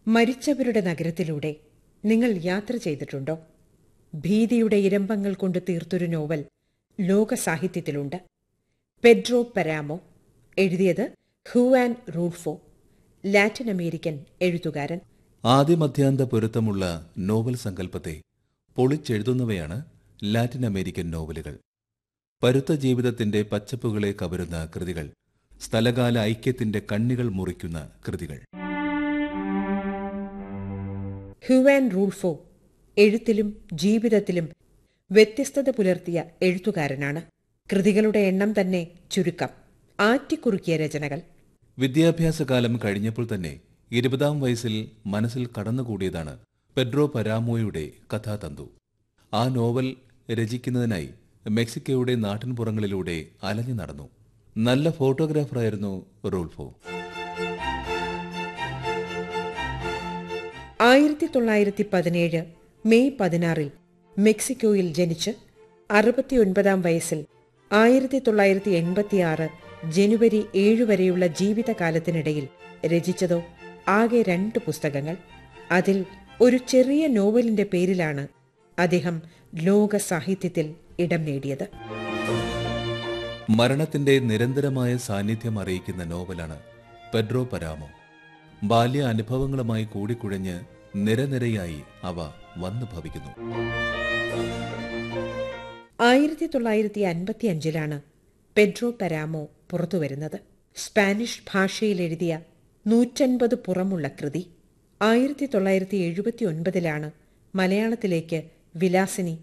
മരിച്ചവരുടെ നഗരത്തിലൂടെ നിങ്ങൾ യാത്ര ചെയ്തിട്ടുണ്ടോ ഭീതിയുടെ ഇരമ്പങ്ങൾ കൊണ്ട് തീർത്തൊരു നോവൽ ലോക സാഹിത്യത്തിലുണ്ട് പെഡ്രോ പരാമോ എഴുതിയത് ഹുവാൻ റൂൾഫോ ലാറ്റിൻ അമേരിക്കൻ എഴുത്തുകാരൻ ആദ്യമധ്യാന്ത പൊരുത്തമുള്ള നോവൽ സങ്കല്പത്തെ പൊളിച്ചെഴുതുന്നവയാണ് ലാറ്റിൻ അമേരിക്കൻ നോവലുകൾ പരുത്ത ജീവിതത്തിന്റെ പച്ചപ്പുകളെ കവരുന്ന കൃതികൾ സ്ഥലകാല ഐക്യത്തിന്റെ കണ്ണികൾ മുറിക്കുന്ന കൃതികൾ ഹുവാൻ റൂൾഫോ എഴുത്തിലും ജീവിതത്തിലും വ്യത്യസ്തത പുലർത്തിയ എഴുത്തുകാരനാണ് കൃതികളുടെ എണ്ണം തന്നെ ചുരുക്കം ആറ്റിക്കുറുക്കിയ രചനകൾ വിദ്യാഭ്യാസകാലം കഴിഞ്ഞപ്പോൾ തന്നെ ഇരുപതാം വയസ്സിൽ മനസ്സിൽ കടന്നുകൂടിയതാണ് പെഡ്രോ പരാമോയുടെ കഥാതന്തു ആ നോവൽ രചിക്കുന്നതിനായി മെക്സിക്കോയുടെ നാട്ടിൻപുറങ്ങളിലൂടെ അലഞ്ഞു നടന്നു നല്ല ഫോട്ടോഗ്രാഫറായിരുന്നു റൂൾഫോ ആയിരത്തി തൊള്ളായിരത്തി പതിനേഴ് മെയ് പതിനാറിൽ മെക്സിക്കോയിൽ ജനിച്ച് അറുപത്തിയൊൻപതാം വയസ്സിൽ ആയിരത്തി തൊള്ളായിരത്തി എൺപത്തിയാറ് ജനുവരി ഏഴ് വരെയുള്ള ജീവിതകാലത്തിനിടയിൽ രചിച്ചതോ ആകെ രണ്ട് പുസ്തകങ്ങൾ അതിൽ ഒരു ചെറിയ നോവലിന്റെ പേരിലാണ് അദ്ദേഹം ലോക സാഹിത്യത്തിൽ ഇടം നേടിയത് മരണത്തിന്റെ നിരന്തരമായ സാന്നിധ്യം അറിയിക്കുന്ന നോവലാണ് പെഡ്രോ പരാമോ ബാല്യ അനുഭവങ്ങളുമായി കൂടിക്കുഴഞ്ഞ് നിരനിരയായി അവ വന്നു ഭവിക്കുന്നു ആയിരത്തി തൊള്ളായിരത്തി അൻപത്തി അഞ്ചിലാണ് പെഡ്രോ പരാമോ പുറത്തുവരുന്നത് സ്പാനിഷ് ഭാഷയിൽ എഴുതിയ നൂറ്റൻപത് പുറമുള്ള കൃതി ആയിരത്തി തൊള്ളായിരത്തി എഴുപത്തി ഒൻപതിലാണ് മലയാളത്തിലേക്ക് വിലാസിനി